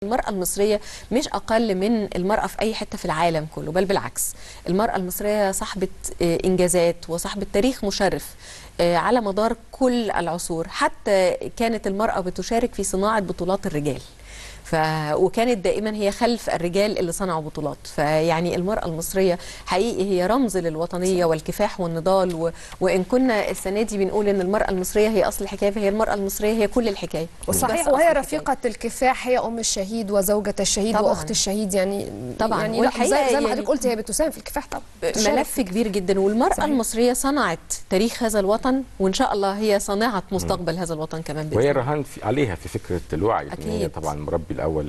المرأة المصرية مش أقل من المرأة في أي حتة في العالم كله بل بالعكس المرأة المصرية صاحبة آه، إنجازات وصاحبة تاريخ مشرف آه، على مدار كل العصور حتى كانت المرأة بتشارك في صناعة بطولات الرجال ف... وكانت دائما هي خلف الرجال اللي صنعوا بطولات فيعني المرأة المصرية حقيقي هي رمز للوطنية والكفاح والنضال و... وإن كنا السنة دي بنقول إن المرأة المصرية هي أصل الحكاية فهي المرأة المصرية هي كل الحكاية صحيح بس أصل وهي الحكاية. رفيقة الكفاح هي أم الشهيد وزوجة الشهيد طبعاً. وأخت الشهيد يعني طبعاً. يعني لا والحقيقة زي, زي ما يعني- حضرتك قلت هي بتساهم في الكفاح طبعا بتشارك. ملف كبير جدا والمرأة صحيح. صحيح. المصرية صنعت تاريخ هذا الوطن وإن شاء الله هي صانعة مستقبل هذا الوطن كمان بإذن وهي الله. رهان في عليها في فكره الوعي إن هي أكيد. طبعا المربي الاول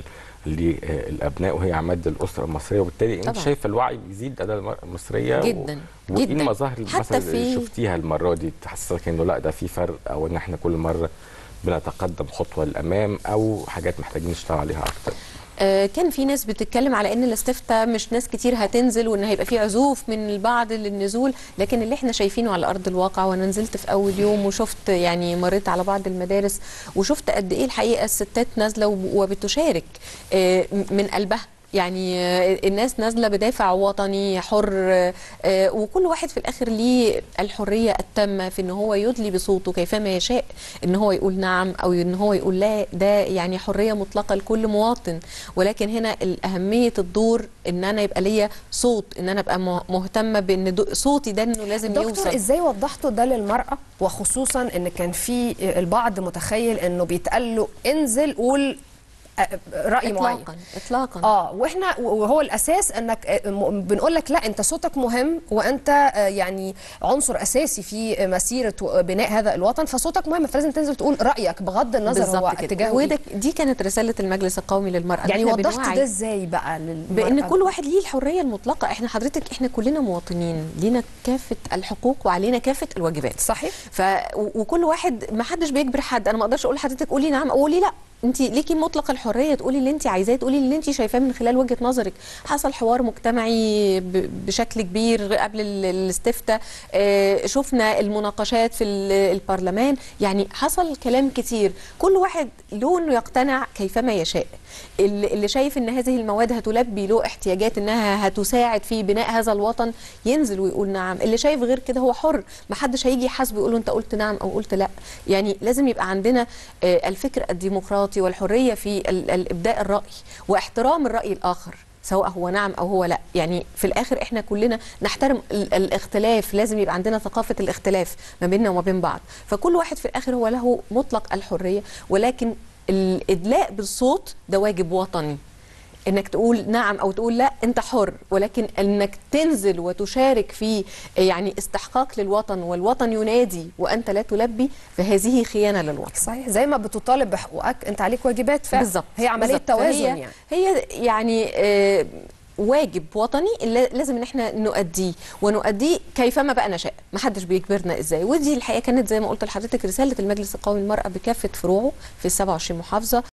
للابناء وهي عماد الاسره المصريه وبالتالي انت طبعاً. شايفه الوعي بيزيد لدى المراه المصريه جدا و... وايه جدا المظاهر حتى مثلا اللي في- شفتيها المره دي تحسسك انه لا ده في فرق او ان احنا كل مره بنتقدم خطوه للامام او حاجات محتاجين نشتغل عليها اكتر آه، كان في ناس بتتكلم على ان الاستفتاء مش ناس كتير هتنزل وان هيبقى في عزوف من البعض للنزول لكن اللي احنا شايفينه على ارض الواقع وانا نزلت في اول يوم وشفت يعني مريت على بعض المدارس وشفت قد ايه الحقيقه الستات نازله وب- وبتشارك آه، من قلبها يعني آه، الناس نازله بدافع وطني حر آه، آه، وكل واحد في الاخر ليه الحريه التامه في ان هو يدلي بصوته كيفما يشاء ان هو يقول نعم او ان هو يقول لا ده يعني حريه مطلقه لكل مواطن ولكن هنا اهميه الدور ان انا يبقى ليا صوت ان انا ابقى مه- مهتمه بان دو- صوتي ده انه لازم دكتور يوصل ازاي وضحتوا ده للمرأة وخصوصا ان كان في البعض متخيل انه بيتقال له انزل قول آه، رأي معين اطلاقا اطلاقا اه واحنا وهو الاساس انك آه، م- بنقول لك لا انت صوتك مهم وانت آه، يعني عنصر اساسي في مسيره بناء هذا الوطن فصوتك مهم فلازم تنزل تقول رايك بغض النظر هو بالظبط كده اتجاهه وده إيه. دي كانت رساله المجلس القومي للمراه يعني إحنا وضحت بنوعي ده ازاي بقى للمرأة بان كل واحد ليه الحريه المطلقه احنا حضرتك احنا كلنا مواطنين لينا كافه الحقوق وعلينا كافه الواجبات صحيح ف و- وكل واحد ما حدش بيجبر حد انا ما اقدرش اقول لحضرتك قولي نعم او قولي لا انت ليكي مطلق الحريه تقولي اللي انت عايزاه تقولي اللي انت شايفاه من خلال وجهه نظرك حصل حوار مجتمعي ب- بشكل كبير قبل ال- الاستفتاء آه، شفنا المناقشات في ال- البرلمان يعني حصل كلام كتير كل واحد له انه يقتنع كيفما يشاء اللي اللي شايف ان هذه المواد هتلبي له احتياجات انها هتساعد في بناء هذا الوطن ينزل ويقول نعم اللي شايف غير كده هو حر ما حدش هيجي يحاسبه يقول له انت قلت نعم او قلت لا يعني لازم يبقى عندنا آه، الفكر الديمقراطي والحريه في ال- الابداء الراي واحترام الراي الاخر سواء هو نعم او هو لا يعني في الاخر احنا كلنا نحترم ال- الاختلاف لازم يبقى عندنا ثقافه الاختلاف ما بيننا وما بين بعض فكل واحد في الاخر هو له مطلق الحريه ولكن الادلاء بالصوت ده واجب وطني انك تقول نعم او تقول لا انت حر ولكن انك تنزل وتشارك في يعني استحقاق للوطن والوطن ينادي وانت لا تلبي فهذه خيانه للوطن صحيح زي ما بتطالب بحقوقك انت عليك واجبات فعلا بالظبط هي عمليه بالظبط. توازن فهي- يعني هي يعني آه، واجب وطني اللي لازم ان احنا نؤديه ونؤديه كيفما بقى نشاء ما حدش بيجبرنا ازاي ودي الحقيقه كانت زي ما قلت لحضرتك رساله المجلس القومي للمراه بكافه فروعه في ال 27 محافظه